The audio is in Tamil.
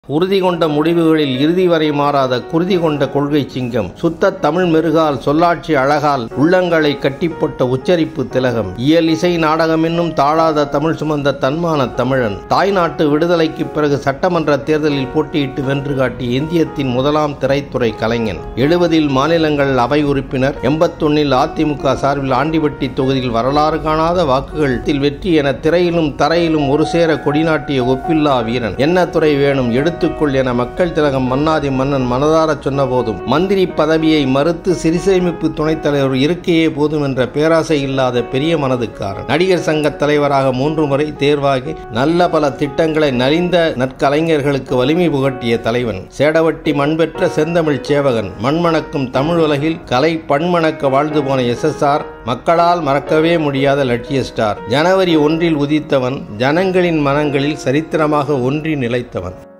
உறுதி கொண்ட முடிவுகளில் இறுதி வரை மாறாத குருதி கொண்ட கொள்கை சிங்கம் சுத்த தமிழ் மெருகால் சொல்லாட்சி அழகால் உள்ளங்களை கட்டிப்போட்ட உச்சரிப்பு திலகம் இயல் இசை நாடகம் என்னும் தாழாத தமிழ் சுமந்த தன்மான தமிழன் தாய்நாட்டு விடுதலைக்கு பிறகு சட்டமன்ற தேர்தலில் போட்டியிட்டு வென்று காட்டிய இந்தியத்தின் முதலாம் திரைத்துறை கலைஞன் எழுபதில் மாநிலங்கள் அவை உறுப்பினர் எண்பத்தொன்னில் அதிமுக சார்பில் ஆண்டிபட்டி தொகுதியில் வரலாறு காணாத வாக்குகள் வெற்றி என திரையிலும் தரையிலும் ஒரு சேர கொடிநாட்டிய ஒப்பில்லா வீரன் என்ன துறை வேணும் எடுத்துக்கொள் என மக்கள் திலகம் மன்னாதி மன்னன் மனதாரச் சொன்னபோதும் மந்திரி பதவியை மறுத்து சிறிசேமிப்பு துணைத் தலைவர் இருக்கையே போதும் என்ற பேராசை இல்லாத பெரிய மனதுக்காரன் நடிகர் சங்க தலைவராக மூன்று முறை தேர்வாகி நல்ல பல திட்டங்களை நலிந்த நற்கலைஞர்களுக்கு வலிமை புகட்டிய தலைவன் சேடவட்டி மண்பெற்ற செந்தமிழ் சேவகன் மண்மணக்கும் தமிழ் உலகில் கலை பண்மணக்க வாழ்ந்து போன எஸ்எஸ்ஆர் மக்களால் மறக்கவே முடியாத லட்சிய ஸ்டார் ஜனவரி ஒன்றில் உதித்தவன் ஜனங்களின் மனங்களில் சரித்திரமாக ஒன்றி நிலைத்தவன்